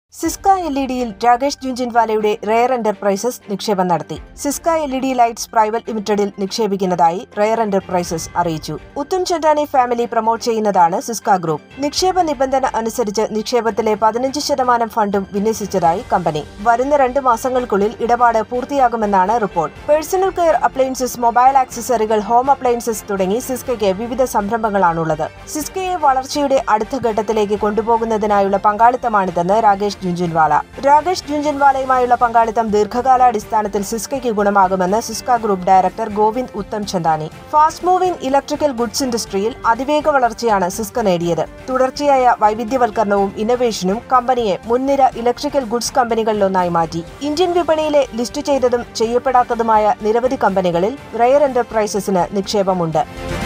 Syska L E ഡിയിൽ Rakesh ജുഞ്ചിൻവാലയുടെ rare enterprises നിക്ഷേപം നടത്തി Syska L E D lights private ലിമിറ്റഡിൽ നിക്ഷേപിക്കുന്നതായി റെയർ എന്റർപ്രൈസസ് അറിയിച്ചു ഉത്തും ചന്റാനി ഫാമിലി പ്രൊമോട്ട് ചെയ്യുന്നതാണ് സിസ്ക ഗ്രൂപ്പ് നിക്ഷേപ നിബന്ധന അനുസരിച്ച് നിക്ഷേപത്തിലെ പതിനഞ്ച് ശതമാനം ഫണ്ടും വിന്യസിച്ചതായി കമ്പനി വരുന്ന രണ്ട് മാസങ്ങൾക്കുള്ളിൽ ഇടപാട് പൂർത്തിയാകുമെന്നാണ് report personal care appliances mobile ആക്സസറികൾ ഹോം അപ്ലയൻസസ് തുടങ്ങി സിസ്കയ്ക്ക് വിവിധ സംരംഭങ്ങളാണുള്ളത് സിസ്കയെ വളർച്ചയുടെ അടുത്ത ഘട്ടത്തിലേക്ക് കൊണ്ടുപോകുന്നതിനായുള്ള പങ്കാളിത്തമാണിതെന്ന് രാകേഷ് ജുഞ്ചുൻവാല രാകേഷ് ജുഞ്ചുൻവാലയുമായുള്ള പങ്കാളിത്തം ദീർഘകാലാടിസ്ഥാനത്തിൽ സിസ്കയ്ക്ക് ഗുണമാകുമെന്ന് Syska group director Govind Uttam Chandani fast moving electrical goods ഇൻഡസ്ട്രിയിൽ അതിവേഗ വളർച്ചയാണ് സിസ്ക നേടിയത് തുടർച്ചയായ വൈവിധ്യവൽക്കരണവും ഇന്നൊവേഷനും കമ്പനിയെ മുൻനിര ഇലക്ട്രിക്കൽ ഗുഡ്സ് കമ്പനികളിലൊന്നായി മാറ്റി ഇന്ത്യൻ വിപണിയിലെ ലിസ്റ്റ് ചെയ്തതും ചെയ്യപ്പെടാത്തതുമായ നിരവധി കമ്പനികളിൽ റയർ എന്റർപ്രൈസസിന് നിക്ഷേപമുണ്ട്